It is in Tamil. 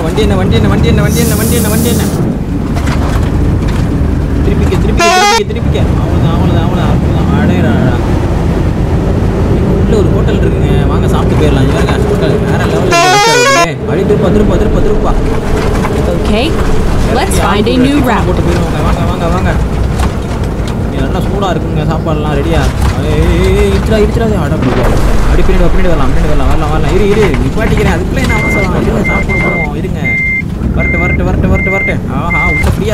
வண்டி என்ன வண்டி என்ன வண்டி என்ன வண்டி என்ன வண்டி என்ன வண்டி என்ன திருப்பிக்க திருப்பிக்க திருப்பிக்க திருப்பிக்க அவ்வளோதான் அவ்வளோதான் அவ்வளோதான் அற்புதம் அடையடா உள்ள ஒரு ஹோட்டல் இருக்குங்க வாங்க சாப்பிட்டு போயிடலாம் இங்க பாருங்க ஹோட்டல் வேற லெவலில் வழி திருப்பா திருப்பா திருப்பா திருப்பா Okay, let's find a new route. போட்டு போயிடுவாங்க வாங்க வாங்க வாங்க இங்க நல்லா சூடாக இருக்குங்க சாப்பாடுலாம் ரெடியா இடிச்சிடா இடிச்சிடாதே அட அப்படி பின்னாடி வா, பின்னாடி வரலாம் பின்னாடி வரலாம் வரலாம் வரலாம் இரு இரு நிப்பாட்டிக்கிறேன் அதுக்குள்ளே என்ன அவசரம் இருங்க சாப்பிட போவோம் இருங்க வரட்டு வரட்டு வரட்டு வரட்டு வரட்டு ஆஹா உள்ள ஃப்ரீயாக